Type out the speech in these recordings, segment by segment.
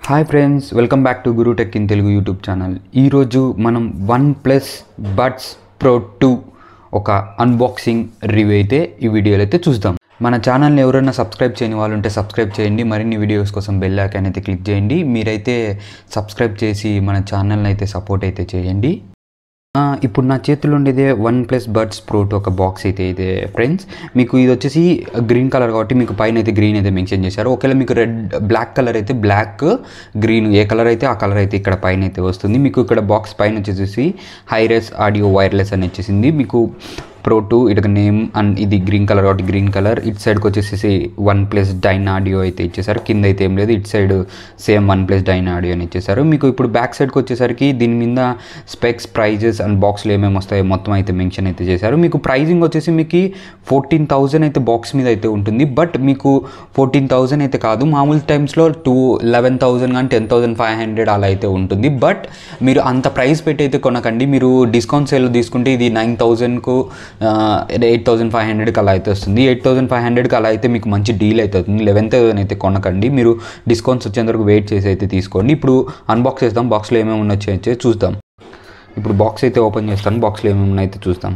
hi friends welcome back to Guru tech in Telugu YouTube channel ఈరోజు మనం OnePlus buds pro two ఒక unboxing review అయితే ఈ వీడియోలో అయితే చూద్దాం మన ఛానల్ని ఎవరైనా సబ్స్క్రైబ్ చేయని వాళ్ళు ఉంటే సబ్స్క్రైబ్ చేయండి మరిన్ని వీడియోస్ కోసం బెల్ ఐకాన్ అయితే క్లిక్ చేయండి మీరైతే సబ్స్క్రైబ్ చేసి మన ఛానల్ని అయితే సపోర్ట్ అయితే చేయండి ఆ, ఇప్పుడు నా చేతిలో ఉండేదే వన్ ప్లస్ బడ్స్ ప్రోట్ ఒక బాక్స్ అయితే ఇదే ఫ్రెండ్స్ మీకు ఇది వచ్చేసి గ్రీన్ కలర్ కాబట్టి మీకు పైన అయితే గ్రీన్ అయితే మెన్షన్ చేశారు ఒకవేళ మీకు రెడ్ బ్లాక్ కలర్ అయితే బ్లాక్ గ్రీన్ ఏ కలర్ అయితే ఆ కలర్ అయితే ఇక్కడ పైన అయితే వస్తుంది మీకు ఇక్కడ బాక్స్ పైన వచ్చేసి హైరెస్ ఆడియో వైర్లెస్ అని వచ్చేసింది మీకు ప్రో టూ ఇటు నేమ్ అండ్ ఇది గ్రీన్ కలర్ కాబట్టి గ్రీన్ కలర్ ఇటు సైడ్కి వచ్చేసి వన్ ప్లస్ డైన్ ఆడియో అయితే ఇచ్చేసారు కింద అయితే ఏం లేదు ఇటు side same OnePlus Dynaudio అని ఇచ్చేసారు మీకు ఇప్పుడు బ్యాక్ సైడ్కి వచ్చేసరికి దీని మీద స్పెక్స్ ప్రైజెస్ అండ్ బాక్స్లో ఏమేమి వస్తాయో మొత్తం అయితే మెన్షన్ అయితే చేశారు మీకు ప్రైజింగ్ వచ్చేసి మీకు ఫోర్టీన్ థౌజండ్ అయితే బాక్స్ మీద అయితే ఉంటుంది బట్ మీకు ఫోర్టీన్ థౌజండ్ అయితే కాదు మామూలు టైమ్స్లో టూ లెవెన్ థౌజండ్ కానీ టెన్ థౌజండ్ ఫైవ్ హండ్రెడ్ అలా అయితే ఉంటుంది బట్ మీరు అంత ప్రైస్ పెట్టి అయితే కొనకండి మీరు డిస్కౌంట్ సేల్ తీసుకుంటే ఇది నైన్ థౌజండ్కు ఎయిట్ థౌజండ్ ఫైవ్ హండ్రెడ్కి అలా అయితే వస్తుంది ఎయిట్ థౌసండ్ ఫైవ్ హండ్రెడ్కి అలా అయితే మీకు మంచి డీల్ అయితే అవుతుంది లెవెన్ థౌసండ్ అయితే కొనకండి మీరు డిస్కౌంట్స్ వచ్చేంత వరకు వెయిట్ చేసి అయితే తీసుకోండి ఇప్పుడు అన్బాక్స్ చేద్దాం బాక్స్లో ఏమేమి ఉన్నాయో అయితే చూద్దాం ఇప్పుడు బాక్స్ అయితే ఓపెన్ చేస్తాను బాక్స్లో ఏమేమి ఉన్నాయో అయితే చూస్తాం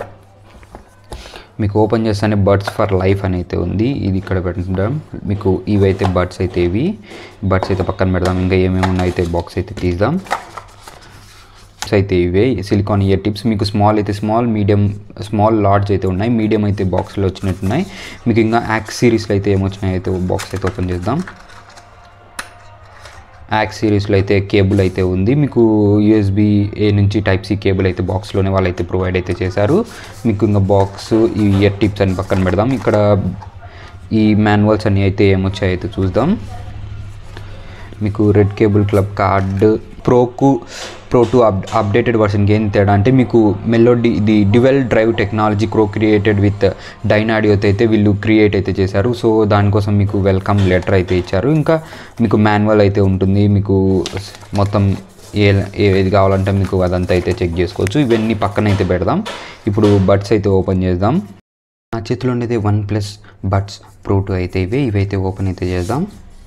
మీకు ఓపెన్ చేస్తానే బర్డ్స్ ఫర్ లైఫ్ అని అయితే ఉంది ఇది ఇక్కడ పెట్టడం మీకు ఇవైతే బర్డ్స్ అయితే ఇవి బర్డ్స్ అయితే పక్కన పెడదాం ఇంకా ఏమేమి ఉన్నాయో అయితే బాక్స్ అయితే తీద్దాం టిప్స్ అయితే ఇవే సిలికాన్ ఇయర్ టిప్స్ మీకు స్మాల్ అయితే స్మాల్ మీడియం స్మాల్ లార్జ్ అయితే ఉన్నాయి మీడియం అయితే బాక్స్లో వచ్చినట్టున్నాయి మీకు ఇంకా యాక్స్ సిరీస్లో అయితే ఏమొచ్చినాయి అయితే బాక్స్ అయితే ఓపెన్ చేద్దాం యాక్స్ సిరీస్లో అయితే కేబుల్ అయితే ఉంది మీకు యూఎస్బి ఏ నుంచి టైప్ సి కేబుల్ అయితే బాక్స్లోనే వాళ్ళు అయితే ప్రొవైడ్ అయితే చేశారు మీకు ఇంకా బాక్స్ ఈ ఇయర్ టిప్స్ అని పక్కన పెడదాం ఇక్కడ ఈ మాన్యువల్స్ అన్నీ అయితే ఏమొచ్చాయి అయితే చూద్దాం మీకు రెడ్ కేబుల్ క్లబ్ కార్డ్ ప్రోకు ప్రో టూ అప్ అప్డేటెడ్ వర్షన్కి ఏం తేడా అంటే మీకు మెలోడీ ఇది డ్యువెల్ డ్రైవ్ టెక్నాలజీ క్రో క్రియేటెడ్ విత్ డైనాడియోతో అయితే వీళ్ళు క్రియేట్ అయితే చేశారు సో దానికోసం మీకు వెల్కమ్ లెటర్ అయితే ఇచ్చారు ఇంకా మీకు మాన్యువల్ అయితే ఉంటుంది మీకు మొత్తం ఏ ఏది కావాలంటే మీకు అదంతా అయితే చెక్ చేసుకోవచ్చు ఇవన్నీ పక్కన అయితే పెడదాం ఇప్పుడు బడ్స్ అయితే ఓపెన్ చేద్దాం నా చేతిలో ఉండేది OnePlus buds pro two అయితే ఇవే ఇవైతే ఓపెన్ అయితే చేద్దాం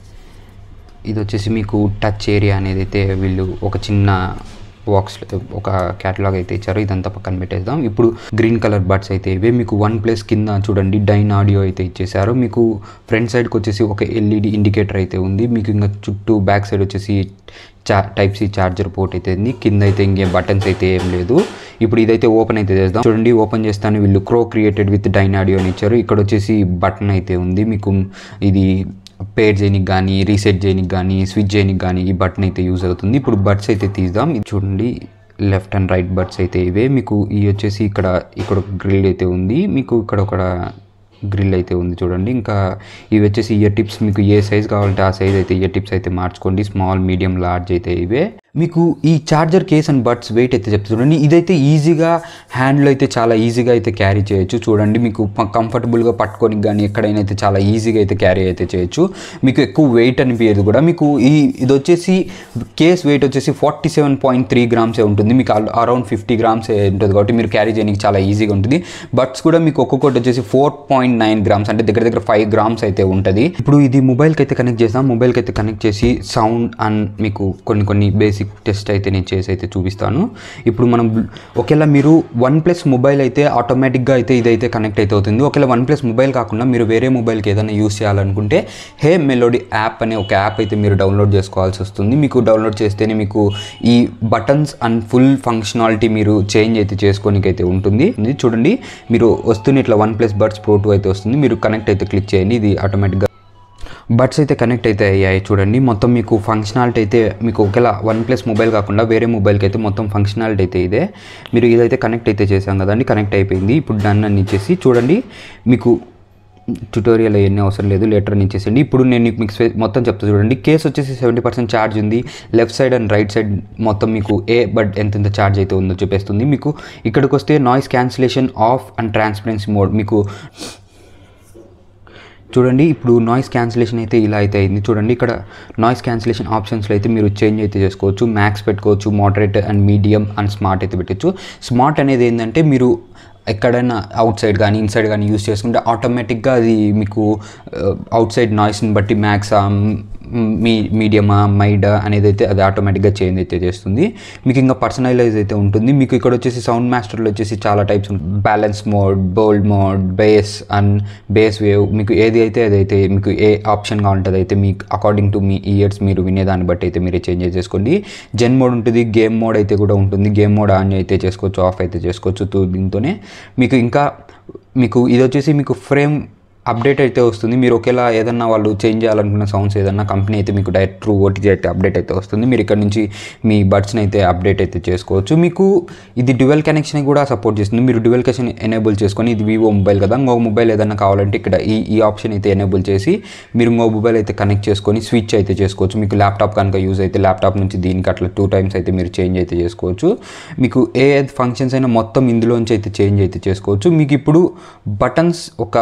ఇది వచ్చేసి మీకు టచ్ ఏరియా అనేది అయితే వీళ్ళు ఒక చిన్న బాక్స్ ఒక క్యాటలాగ్ అయితే ఇచ్చారు ఇదంతా పక్కన పెట్టేద్దాం ఇప్పుడు గ్రీన్ కలర్ బడ్స్ అయితే ఇవే మీకు వన్ ప్లస్ కింద చూడండి డైన్ ఆడియో అయితే ఇచ్చేసారు మీకు ఫ్రంట్ సైడ్కి వచ్చేసి ఒక ఎల్ఈడి ఇండికేటర్ అయితే ఉంది మీకు ఇంకా చుట్టూ బ్యాక్ సైడ్ వచ్చేసి చా టైప్ సి ఛార్జర్ పోర్ట్ అయితే ఉంది కింద అయితే ఇంకేం బటన్స్ అయితే ఏం లేదు ఇప్పుడు ఇదైతే ఓపెన్ అయితే చేద్దాం చూడండి ఓపెన్ చేస్తాను వీళ్ళు క్రో క్రియేటెడ్ విత్ డైన్ ఆడియో అని ఇచ్చారు ఇక్కడ వచ్చేసి బటన్ అయితే ఉంది మీకు ఇది పేర్ చేయనికి కానీ రీసెట్ చేయనికి కానీ స్విచ్ చేయనికి కానీ ఈ బటన్ అయితే యూజ్ అవుతుంది ఇప్పుడు బడ్స్ అయితే తీద్దాం ఇది చూడండి లెఫ్ట్ అండ్ రైట్ బడ్స్ అయితే ఇవే మీకు ఈ వచ్చేసి ఇక్కడ ఇక్కడ ఒక గ్రిల్ అయితే ఉంది మీకు ఇక్కడ ఒక గ్రిల్ అయితే ఉంది చూడండి ఇంకా ఇవి వచ్చేసి ఇయర్ టిప్స్ మీకు ఏ సైజ్ కావాలంటే ఆ సైజ్ అయితే ఇయర్ టిప్స్ అయితే మార్చుకోండి స్మాల్ మీడియం లార్జ్ అయితే ఇవే మీకు ఈ charger case and buds weight అయితే చెప్తా చూడండి ఇదైతే ఈజీగా హ్యాండ్లో అయితే చాలా ఈజీగా అయితే క్యారీ చేయొచ్చు చూడండి మీకు కంఫర్టబుల్గా పట్టుకొని కానీ ఎక్కడైనా అయితే చాలా ఈజీగా అయితే క్యారీ అయితే చేయొచ్చు మీకు ఎక్కువ వెయిట్ అనిపించదు కూడా మీకు ఈ ఇది వచ్చేసి కేస్ వెయిట్ వచ్చేసి ఫార్టీ సెవెన్ పాయింట్ త్రీ గ్రామ్సే ఉంటుంది మీకు అరౌండ్ ఫిఫ్టీ గ్రామ్స్ ఉంటుంది కాబట్టి మీరు క్యారీ చేయడానికి చాలా ఈజీగా ఉంటుంది బడ్స్ కూడా మీకు ఒక్కొక్కటి వచ్చేసి ఫోర్ పాయింట్ నైన్ గ్రామ్స్ అంటే దగ్గర దగ్గర ఫైవ్ గ్రామ్స్ అయితే ఉంటుంది ఇప్పుడు ఇది మొబైల్కి అయితే కనెక్ట్ చేస్తాం మొబైల్కి అయితే కనెక్ట్ చేసి సౌండ్ అండ్ మీకు కొన్ని కొన్ని బేసిక్ టెస్ట్ అయితే నేను చేసి అయితే చూపిస్తాను ఇప్పుడు మనం ఒకవేళ మీరు వన్ ప్లస్ మొబైల్ అయితే ఆటోమేటిక్గా అయితే ఇదైతే కనెక్ట్ అయితే అవుతుంది ఒకవేళ వన్ ప్లస్ మొబైల్ కాకుండా మీరు వేరే మొబైల్కి ఏదైనా యూస్ చేయాలనుకుంటే హే మెలోడీ యాప్ అనే ఒక యాప్ అయితే మీరు డౌన్లోడ్ చేసుకోవాల్సి వస్తుంది మీకు డౌన్లోడ్ చేస్తేనే మీకు ఈ బటన్స్ అండ్ ఫుల్ ఫంక్షనాలిటీ మీరు చేంజ్ అయితే చేసుకోనికి అయితే ఉంటుంది ఇది చూడండి మీరు వస్తున్న ఇట్లా OnePlus buds pro two అయితే వస్తుంది మీరు కనెక్ట్ అయితే క్లిక్ చేయండి ఇది ఆటోమేటిక్గా బడ్స్ అయితే కనెక్ట్ అయితే అయ్యాయి చూడండి మొత్తం మీకు ఫంక్షనాలిటీ అయితే మీకు ఒకవేళ వన్ ప్లస్ మొబైల్ కాకుండా వేరే మొబైల్కి అయితే మొత్తం ఫంక్షనాలిటీ అయితే ఇదే మీరు ఇదైతే కనెక్ట్ అయితే చేసాం కదండి కనెక్ట్ అయిపోయింది ఇప్పుడు డన్ అని ఇచ్చేసి చూడండి మీకు ట్యూటోరియల్ అవన్నీ అవసరం లేదు లెటర్ అని ఇచ్చేసండి ఇప్పుడు నేను మీకు స్పె- మొత్తం చెప్తా చూడండి కేస్ వచ్చేసి సెవెంటీ పర్సెంట్ ఛార్జ్ ఉంది left side and right side మొత్తం మీకు ఏ బట్ ఎంతెంత ఛార్జ్ అయితే ఉందో చూపిస్తుంది మీకు ఇక్కడికి వస్తే noise cancellation off and transparency mode మీకు చూడండి ఇప్పుడు నాయిస్ క్యాన్సిలేషన్ అయితే ఇలా అయితే అయింది చూడండి ఇక్కడ నాయిస్ క్యాన్సిలేషన్ ఆప్షన్స్లో అయితే మీరు చేంజ్ అయితే చేసుకోవచ్చు మ్యాక్స్ పెట్టుకోవచ్చు moderate and medium and smart అయితే పెట్టచ్చు స్మార్ట్ అనేది ఏంటంటే మీరు ఎక్కడైనా అవుట్ సైడ్ కానీ ఇన్సైడ్ కానీ యూస్ చేసుకుంటే ఆటోమేటిక్గా అది మీకు అవుట్ సైడ్ నాయిస్ని బట్టి మ్యాక్స్ మీ మీడియమా మైడా అనేది అయితే అది ఆటోమేటిక్గా చేంజ్ అయితే చేస్తుంది మీకు ఇంకా పర్సనలైజ్ అయితే ఉంటుంది మీకు ఇక్కడ వచ్చేసి సౌండ్ మాస్టర్లో వచ్చేసి చాలా types balance mode bold mode bass and bass wave మీకు ఏది అయితే అదైతే మీకు ఏ ఆప్షన్ కావాలంటే అయితే మీకు అకార్డింగ్ టు మీ ఇయర్స్ మీరు వినేదాన్ని బట్టి అయితే మీరు చేంజ్ చేసుకోండి జెన్ మోడ్ ఉంటుంది గేమ్ మోడ్ అయితే కూడా ఉంటుంది గేమ్ మోడ్ ఆన్ అయితే చేసుకోవచ్చు ఆఫ్ అయితే చేసుకోవచ్చు తో- దీంతోనే మీకు ఇంకా మీకు ఇది వచ్చేసి మీకు ఫ్రేమ్ అప్డేట్ అయితే వస్తుంది మీరు ఒకేలా ఏదన్నా వాళ్ళు చేంజ్ చేయాలనుకున్న సౌండ్స్ ఏదన్నా కంపెనీ అయితే మీకు డైరెక్ట్ త్రూ ఓటీజీ అయితే అప్డేట్ అయితే వస్తుంది మీరు ఇక్కడ నుంచి మీ బడ్స్ని అయితే అప్డేట్ అయితే చేసుకోవచ్చు మీకు ఇది డ్యువెల్ కనెక్షన్ కూడా సపోర్ట్ చేస్తుంది మీరు డ్యువెల్ కనెక్షన్ ఎనేబుల్ చేసుకొని ఇది వివో మొబైల్ కదా ఇంకో మొబైల్ ఏదన్నా కావాలంటే ఇక్కడ ఈ ఈ ఆప్షన్ అయితే ఎనేబుల్ చేసి మీరు ఇంకో మొబైల్ అయితే కనెక్ట్ చేసుకొని స్విచ్ అయితే చేసుకోవచ్చు మీకు ల్యాప్టాప్ కనుక యూజ్ అయితే ల్యాప్టాప్ నుంచి దీనికి అట్లా టూ టైమ్స్ అయితే మీరు చేంజ్ అయితే చేసుకోవచ్చు మీకు ఏ ఫంక్షన్స్ అయినా మొత్తం ఇందులోంచి అయితే చేంజ్ అయితే చేసుకోవచ్చు మీకు ఇప్పుడు బటన్స్ ఒక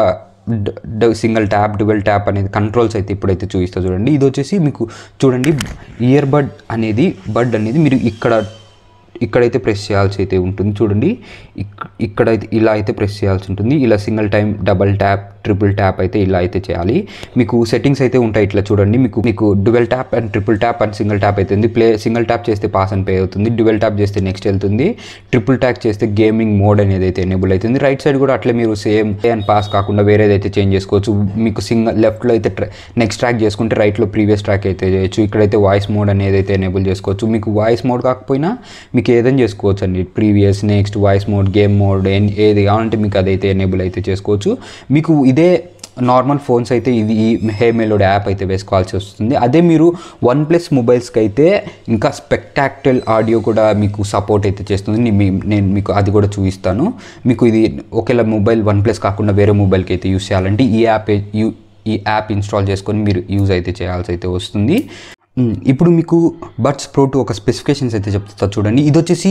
సింగిల్ ట్యాప్ డ్యువెల్ ట్యాప్ అనేది కంట్రోల్స్ అయితే ఇప్పుడైతే చూపిస్తా చూడండి ఇది వచ్చేసి మీకు చూడండి ఇయర్ బడ్ అనేది బడ్ అనేది మీరు ఇక్కడ ఇక్కడైతే ప్రెస్ చేయాల్సి అయితే ఉంటుంది చూడండి ఇక్- ఇక్కడైతే ఇలా అయితే ప్రెస్ చేయాల్సి ఉంటుంది ఇలా single time double tap triple tap అయితే ఇలా అయితే చేయాలి మీకు సెట్టింగ్స్ అయితే ఉంటాయి ఇట్లా చూడండి మీకు మీకు dual tap and triple tap and single tap అవుతుంది ప్లే సింగిల్ ట్యాప్ చేస్తే పాస్ అండ్ పే అవుతుంది డ్యువెల్ ట్యాప్ చేస్తే నెక్స్ట్ వెళ్తుంది ట్రిపుల్ ట్యాప్ చేస్తే గేమింగ్ మోడ్ అనేది అయితే ఎనేబుల్ అవుతుంది రైట్ సైడ్ కూడా అట్లే మీరు సేమ్ పే అండ్ పాస్ కాకుండా వేరేదైతే చేంజ్ చేసుకోవచ్చు మీకు సింగిల్ లెఫ్ట్లో అయితే నెక్స్ట్ ట్రాక్ చేసుకుంటే రైట్లో ప్రీవియస్ ట్రాక్ అయితే చేయొచ్చు ఇక్కడైతే వాయిస్ మోడ్ అనేది అయితే ఎనేబుల్ చేసుకోవచ్చు మీకు వాయిస్ మోడ్ కాకపోయినా మీకు ఏదైనా చేసుకోవచ్చు అండి previous next voice mode game mode ఏది కావాలంటే మీకు అదైతే ఎనేబుల్ అయితే చేసుకోవచ్చు మీకు ఇదే నార్మల్ ఫోన్స్ అయితే ఇది ఈ హే మెలోడ్ యాప్ అయితే వేసుకోవాల్సి వస్తుంది అదే మీరు వన్ ప్లస్ మొబైల్స్కి అయితే ఇంకా స్పెక్టాక్టల్ ఆడియో కూడా మీకు సపోర్ట్ అయితే చేస్తుంది నే- మీ- నేను మీకు అది కూడా చూపిస్తాను మీకు ఇది ఒకేలా మొబైల్ వన్ ప్లస్ కాకుండా వేరే మొబైల్కి అయితే యూస్ చేయాలంటే ఈ యాప్ యూ ఈ యాప్ ఇన్స్టాల్ చేసుకొని మీరు యూజ్ అయితే చేయాల్సి అయితే వస్తుంది మ్, ఇప్పుడు మీకు బడ్స్ ప్రో టూ ఒక స్పెసిఫికేషన్స్ అయితే చెప్తా చూడండి ఇది వచ్చేసి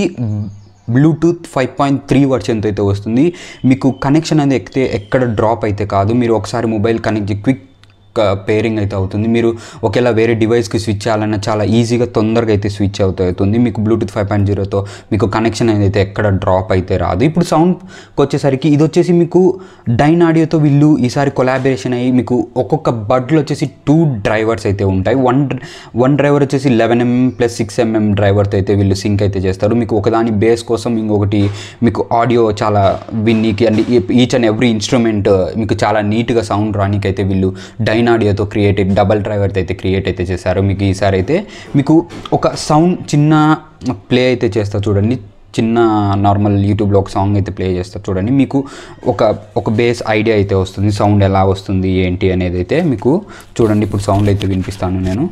బ్లూటూత్ ఫైవ్ పాయింట్ త్రీ వర్షన్తో అయితే వస్తుంది మీకు కనెక్షన్ అనేది ఎక్కితే ఎక్కడ డ్రాప్ అయితే కాదు మీరు ఒకసారి మొబైల్ కనెక్ట్ క్విక్ పేరింగ్ అయితే అవుతుంది మీరు ఒకేలా వేరే డివైస్కి స్విచ్ చేయాలన్నా చాలా ఈజీగా తొందరగా అయితే స్విచ్ అవుతూ అవుతుంది మీకు బ్లూటూత్ ఫైవ్ పాయింట్ జీరోతో మీకు కనెక్షన్ అనేది అయితే ఎక్కడ డ్రాప్ అయితే రాదు ఇప్పుడు సౌండ్కి వచ్చేసరికి ఇది వచ్చేసి మీకు డైన్ ఆడియోతో వీళ్ళు ఈసారి కొలాబరేషన్ అయ్యి మీకు ఒక్కొక్క బడ్లో వచ్చేసి టూ డ్రైవర్స్ అయితే ఉంటాయి వన్ వన్ డ్రైవర్ వచ్చేసి eleven mm plus six mm డ్రైవర్తో అయితే వీళ్ళు సింక్ అయితే చేస్తారు మీకు ఒకదాని బేస్ కోసం ఇంకొకటి మీకు ఆడియో చాలా విన్నీకి and each and every instrument మీకు చాలా నీట్గా సౌండ్ రానికి అయితే వీళ్ళు డైన్ ఆడియోతో క్రియేట్ డబల్ డ్రైవర్తో అయితే క్రియేట్ అయితే చేశారు మీకు ఈసారి అయితే మీకు ఒక సౌండ్ చిన్న ప్లే అయితే చేస్తా చూడండి చిన్న నార్మల్ యూట్యూబ్లో ఒక సాంగ్ అయితే ప్లే చేస్తా చూడండి మీకు ఒక ఒక బేస్ ఐడియా అయితే వస్తుంది సౌండ్ ఎలా వస్తుంది ఏంటి అనేది అయితే మీకు చూడండి ఇప్పుడు సౌండ్ అయితే వినిపిస్తాను నేను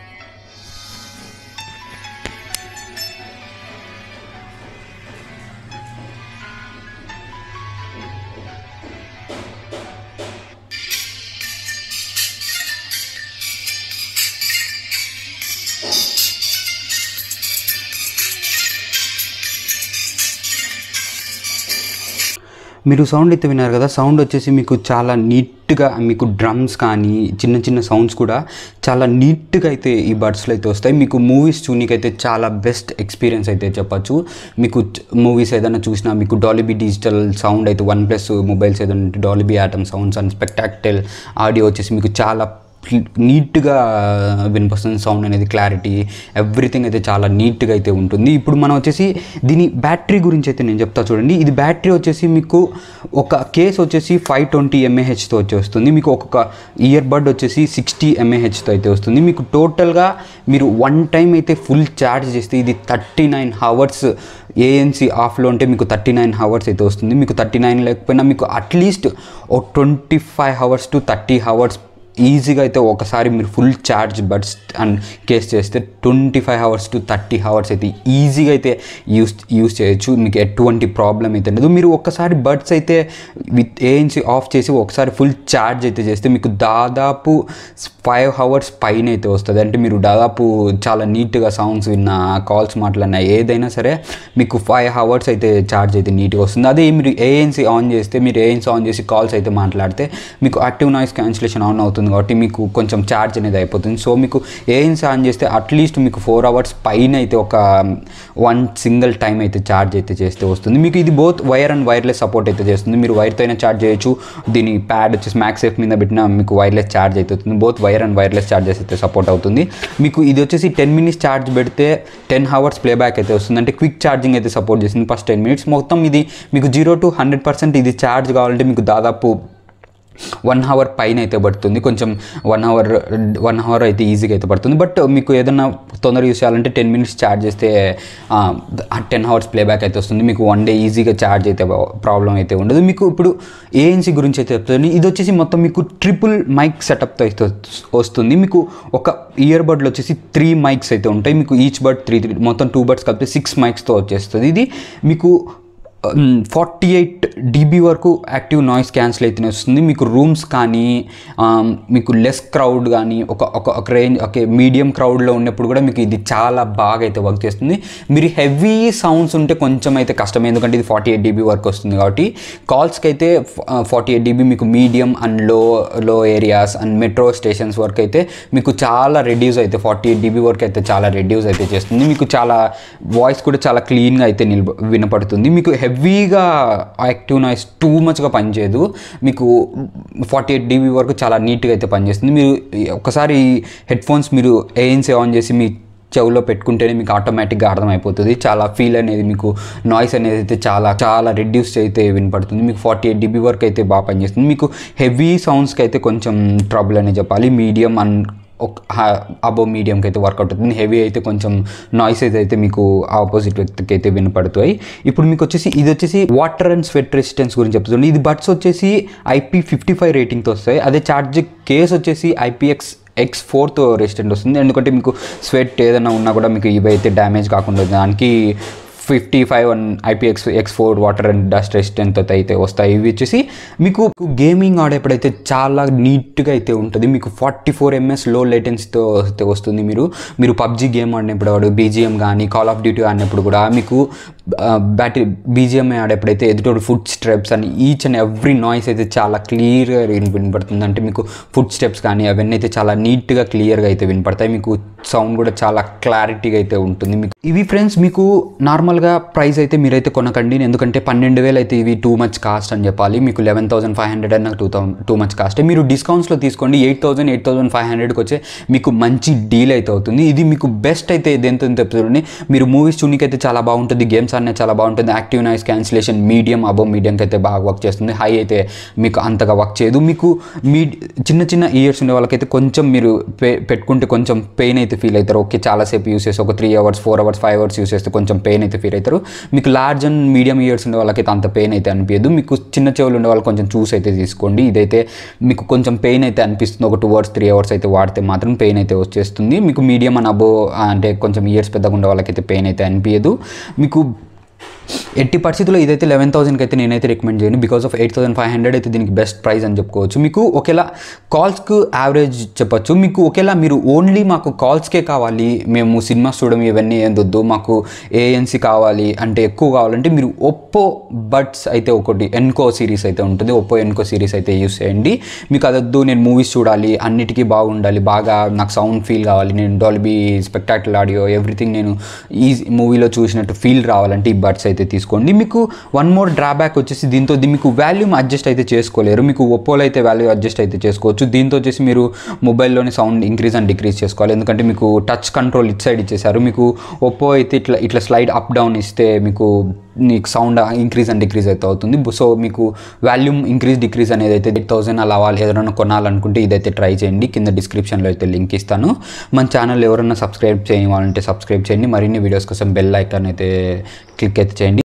మీరు సౌండ్ అయితే విన్నారు కదా సౌండ్ వచ్చేసి మీకు చాలా నీట్గా మీకు డ్రమ్స్ కానీ చిన్న చిన్న సౌండ్స్ కూడా చాలా నీట్గా అయితే ఈ బడ్స్లో అయితే వస్తాయి మీకు మూవీస్ చూడనీకైతే చాలా బెస్ట్ ఎక్స్పీరియన్స్ అయితే చెప్పచ్చు మీకు మూవీస్ ఏదైనా చూసినా మీకు డాలిబీ డిజిటల్ సౌండ్ అయితే వన్ ప్లస్ మొబైల్స్ ఏదైనా Dolby Atmos sounds and spectacle audio వచ్చేసి మీకు చాలా నీట్గా వినిపిస్తుంది సౌండ్ అనేది క్లారిటీ ఎవ్రీథింగ్ అయితే చాలా నీట్గా అయితే ఉంటుంది ఇప్పుడు మనం వచ్చేసి దీని బ్యాటరీ గురించి అయితే నేను చెప్తా చూడండి ఇది బ్యాటరీ వచ్చేసి మీకు ఒక కేస్ వచ్చేసి ఫైవ్ ట్వంటీ ఎంఏహెచ్తో వచ్చి వస్తుంది మీకు ఒక్కొక్క ఇయర్ బడ్ వచ్చేసి సిక్స్టీ ఎంఏహెచ్తో అయితే వస్తుంది మీకు టోటల్గా మీరు వన్ టైం అయితే ఫుల్ ఛార్జ్ చేస్తే ఇది థర్టీ నైన్ హవర్స్ ఏఎన్సీ ఆఫ్లో ఉంటే మీకు థర్టీ నైన్ హవర్స్ అయితే వస్తుంది మీకు థర్టీ నైన్ లేకపోయినా మీకు అట్లీస్ట్ ఓ twenty five hours to thirty hours ఈజీగా అయితే ఒకసారి మీరు full charge buds and case చేస్తే twenty five hours to thirty hours అయితే ఈజీగా అయితే యూస్ యూస్ చేయొచ్చు మీకు ఎటువంటి ప్రాబ్లం అయితే ఉండదు మీరు ఒక్కసారి బడ్స్ అయితే విత్ ఏఎన్సీ ఆఫ్ చేసి ఒకసారి ఫుల్ ఛార్జ్ అయితే చేస్తే మీకు దాదాపు ఫైవ్ అవర్స్ పైన అయితే వస్తుంది అంటే మీరు దాదాపు చాలా నీట్గా సౌండ్స్ విన్నా కాల్స్ మాట్లాడినా ఏదైనా సరే మీకు ఫైవ్ అవర్స్ అయితే ఛార్జ్ అయితే నీట్గా వస్తుంది అదే మీరు ఏఎన్సీ ఆన్ చేస్తే మీరు ఏఎన్సీ ఆన్ చేసి కాల్స్ అయితే మాట్లాడితే మీకు యాక్టివ్ నాయిస్ క్యాన్సిలేషన్ ఆన్ అవుతుంది కాబట్టి మీకు కొంచెం ఛార్జ్ అనేది అయిపోతుంది సో మీకు ఏఎన్సీ ఆన్ చేస్తే అట్లీస్ట్ మీకు ఫోర్ అవర్స్ పైన అయితే ఒక వన్ సింగిల్ టైం అయితే ఛార్జ్ అయితే చేస్తే వస్తుంది మీకు ఇది both wire and wireless support అయితే చేస్తుంది మీరు వైర్తో అయినా ఛార్జ్ చేయొచ్చు దీని ప్యాడ్ వచ్చేసి మ్యాక్స్ సేఫ్ మీద పెట్టిన మీకు వైర్లెస్ ఛార్జ్ అయితే అవుతుంది both wire and wireless charges అయితే సపోర్ట్ అవుతుంది మీకు ఇది వచ్చేసి టెన్ మినిట్స్ ఛార్జ్ పెడితే టెన్ అవర్స్ ప్లేబ్యాక్ అయితే వస్తుంది అంటే క్విక్ ఛార్జింగ్ అయితే సపోర్ట్ చేస్తుంది ఫస్ట్ టెన్ మినిట్స్ మొత్తం ఇది మీకు జీరో టు హండ్రెడ్ పర్సెంట్ ఇది ఛార్జ్ కావాలంటే మీకు దాదాపు వన్ అవర్ పైన అయితే పడుతుంది కొంచెం వన్ అవర్ వన్ అవర్ అయితే ఈజీగా అయితే పడుతుంది బట్ మీకు ఏదైనా తొందరగా యూస్ చేయాలంటే టెన్ మినిట్స్ ఛార్జ్ చేస్తే టెన్ అవర్స్ ప్లేబ్యాక్ అయితే వస్తుంది మీకు వన్ డే ఈజీగా ఛార్జ్ అయితే ప్రాబ్లం అయితే ఉండదు మీకు ఇప్పుడు ఏఎన్సీ గురించి అయితే చెప్తుంది ఇది వచ్చేసి మొత్తం మీకు ట్రిపుల్ మైక్ సెటప్తో అయితే వస్తుంది మీకు ఒక ఇయర్ బడ్లో వచ్చేసి త్రీ మైక్స్ అయితే ఉంటాయి మీకు ఈచ్ బడ్ త్రీ త్రీ మొత్తం టూ బడ్స్ కలిపితే సిక్స్ మైక్స్తో వచ్చేస్తుంది ఇది మీకు ఫార్టీ ఎయిట్ డీబీ వరకు యాక్టివ్ నాయిస్ క్యాన్సిల్ అయితే వస్తుంది మీకు రూమ్స్ కానీ ఆ, మీకు లెస్ క్రౌడ్ కానీ ఒక ఒక ఒక రేంజ్ ఒక మీడియం క్రౌడ్లో ఉన్నప్పుడు కూడా మీకు ఇది చాలా బాగా అయితే వర్క్ చేస్తుంది మీరు హెవీ సౌండ్స్ ఉంటే కొంచెం అయితే కష్టం ఎందుకంటే ఇది ఫార్టీ ఎయిట్ డీబీ వరకు వస్తుంది కాబట్టి కాల్స్కి అయితే ఫార్టీ ఎయిట్ డీబీ మీకు medium and low low areas and metro stations వరకు అయితే మీకు చాలా రెడ్యూస్ అయితే ఫార్టీ ఎయిట్ డీబీ వరకు అయితే చాలా రెడ్యూస్ అయితే చేస్తుంది మీకు చాలా వాయిస్ కూడా చాలా క్లీన్గా అయితే నిలబ వినపడుతుంది మీకు హెవీగా యాక్టివ్ నాయిస్ టూ మచ్గా పనిచేయదు మీకు ఫార్టీ ఎయిట్ డీబీ వరకు చాలా నీట్గా అయితే పనిచేస్తుంది మీరు ఒకసారి హెడ్ ఫోన్స్ మీరు ఏఎన్సీ ఆన్ చేసి మీ చెవులో పెట్టుకుంటేనే మీకు ఆటోమేటిక్గా అర్థమైపోతుంది చాలా ఫీల్ అనేది మీకు నాయిస్ అనేది అయితే చాలా చాలా రెడ్యూస్ అయితే వినపడుతుంది మీకు ఫార్టీ ఎయిట్ డీబీ వరకు అయితే బాగా పనిచేస్తుంది మీకు హెవీ సౌండ్స్కి అయితే కొంచెం ట్రబుల్ అనే చెప్పాలి మీడియం అండ్ ఒక అబో మీడియంకి అయితే వర్కౌట్ అవుతుంది హెవీ అయితే కొంచెం నాయిస్ అయితే అయితే మీకు ఆపోజిట్ వ్యక్తికి అయితే వినపడుతాయి ఇప్పుడు మీకు వచ్చేసి ఇది వచ్చేసి వాటర్ అండ్ స్వెట్ రెసిస్టెన్స్ గురించి చెప్తుంది ఇది బడ్స్ వచ్చేసి ఐపీ ఫిఫ్టీ ఫైవ్ రేటింగ్తో వస్తాయి అదే ఛార్జ్ కేస్ వచ్చేసి ఐపీఎక్స్ ఎక్స్ ఫోర్త్ రెసిస్టెంట్ వస్తుంది ఎందుకంటే మీకు స్వెట్ ఏదైనా ఉన్నా కూడా మీకు ఇవి అయితే డ్యామేజ్ కాకుండా దానికి fifty five and IPX X four water and dust resistant అయితే వస్తాయి ఇవి వచ్చేసి మీకు గేమింగ్ ఆడేప్పుడైతే చాలా నీట్గా అయితే ఉంటుంది మీకు ఫార్టీ ఫోర్ ఎంఎస్ లో లేటెన్స్తో అయితే వస్తుంది మీరు మీరు పబ్జీ గేమ్ ఆడినప్పుడు బీజిఎం కానీ కాల్ ఆఫ్ డ్యూటీ ఆడినప్పుడు కూడా మీకు బ్యాటరీ బీజిఎం ఆడేప్పుడైతే ఎదుటోడు ఫుడ్ స్టెప్స్ అని ఈచ్ అండ్ ఎవ్రీ నాయిస్ అయితే చాలా క్లియర్గా వినపడుతుంది అంటే మీకు ఫుడ్ స్టెప్స్ కానీ అవన్నీ అయితే చాలా నీట్గా క్లియర్గా అయితే వినపడతాయి మీకు సౌండ్ కూడా చాలా క్లారిటీగా అయితే ఉంటుంది మీకు ఇవి ఫ్రెండ్స్ మీకు నార్మల్గా ప్రైస్ అయితే మీరైతే కొనకండి ఎందుకంటే పన్నెండు వేలు అయితే ఇవి టూ మచ్ కాస్ట్ అని చెప్పాలి మీకు లెవెన్ థౌసండ్ ఫైవ్ హండ్రెడ్ అన్న two thousand too much cost మీరు డిస్కౌంట్స్లో తీసుకోండి eight thousand eight thousand five హండ్రెడ్కి వచ్చే మీకు మంచి డీల్ అయితే అవుతుంది ఇది మీకు బెస్ట్ అయితే దేంతో చెప్తుంది మీరు మూవీస్ చూడడానికి అయితే చాలా బాగుంటుంది గేమ్స్ ఆడినా చాలా బాగుంటుంది active noise cancellation medium above మీడియంకి అయితే బాగా వర్క్ చేస్తుంది హై అయితే మీకు అంతగా వర్క్ చేయదు మీకు మీ చిన్న చిన్న ఇయర్స్ ఉండే వాళ్ళకైతే కొంచెం మీరు పె పెట్టుకుంటే కొంచెం పెయిన్ అయితే ఫీల్ అవుతారు ఓకే చాలాసేపు యూస్ చేసి ఒక three hours four hours five hours use చేస్తే కొంచెం పెయిన్ అయితే ఫీల్ అవుతారు మీకు లార్జ్ అండ్ మీడియం ఇయర్స్ ఉండే వాళ్ళకైతే అంత పెయిన్ అయితే అనిపించదు మీకు చిన్న చెవులు ఉండే వాళ్ళు కొంచెం చూస్ అయితే తీసుకోండి ఇదైతే మీకు కొంచెం పెయిన్ అయితే అనిపిస్తుంది ఒక టూ అవర్స్ త్రీ అవర్స్ అయితే వాడితే మాత్రం పెయిన్ అయితే వచ్చేస్తుంది మీకు మీడియం అండ్ అబో అంటే కొంచెం ఇయర్స్ పెద్దగా ఉండే వాళ్ళకైతే పెయిన్ అయితే అనిపించదు మీకు ఎట్టి పరిస్థితుల్లో ఇదైతే లెవెన్ థౌసండ్కి అయితే నేనైతే రికమెండ్ చేయను because of eight thousand five hundred అయితే దీనికి బెస్ట్ ప్రైస్ అని చెప్పుకోవచ్చు మీకు ఒకేలా కాల్స్కు యావరేజ్ చెప్పొచ్చు మీకు ఒకేలా మీరు ఓన్లీ మాకు కాల్స్కే కావాలి మేము సినిమాస్ చూడడం ఇవన్నీ ఏం వద్దు మాకు ఏఎన్సీ కావాలి అంటే ఎక్కువ కావాలంటే మీరు ఒప్పో బడ్స్ అయితే ఒకటి ఎన్కో సిరీస్ అయితే ఉంటుంది ఒప్పో ఎన్కో సిరీస్ అయితే యూస్ చేయండి మీకు అదొద్దు నేను మూవీస్ చూడాలి అన్నిటికీ బాగుండాలి బాగా నాకు సౌండ్ ఫీల్ కావాలి నేను డాల్బీ స్పెక్టాకులర్ ఆడియో ఎవ్రీథింగ్ నేను ఈ మూవీలో చూసినట్టు ఫీల్ రావాలంటే ఈ బడ్స్ అయితే తీసుకోండి మీకు వన్ మోర్ డ్రాబ్యాక్ వచ్చేసి దీంతో ది- మీకు వాల్యూమ్ అడ్జస్ట్ అయితే చేసుకోలేరు మీకు ఒప్పోలో అయితే వాల్యూ అడ్జస్ట్ అయితే చేసుకోవచ్చు దీంతో వచ్చేసి మీరు మొబైల్లోని సౌండ్ ఇంక్రీజ్ అండ్ డిక్రీజ్ చేసుకోవాలి ఎందుకంటే మీకు టచ్ కంట్రోల్ ఇట్ సైడ్ ఇచ్చేసారు మీకు ఒప్పో అయితే ఇట్లా ఇట్లా స్లైడ్ అప్ డౌన్ ఇస్తే మీకు మీకు సౌండ్ ఇంక్రీజ్ అండ్ డిక్రీజ్ అయితే అవుతుంది సో మీకు వాల్యూమ్ ఇంక్రీజ్ డిక్రీజ్ అనేది అయితే ఎయిట్ థౌసండ్ అలా వాళ్ళు ఏదైనా కొనాలనుకుంటే ఇదైతే ట్రై చేయండి కింద డిస్క్రిప్షన్లో అయితే లింక్ ఇస్తాను మన ఛానల్ ఎవరైనా సబ్స్క్రైబ్ చేయాలంటే సబ్స్క్రైబ్ చేయండి మరిన్ని వీడియోస్ కోసం బెల్ ఐకాన్ అయితే క్లిక్ అయితే చేయండి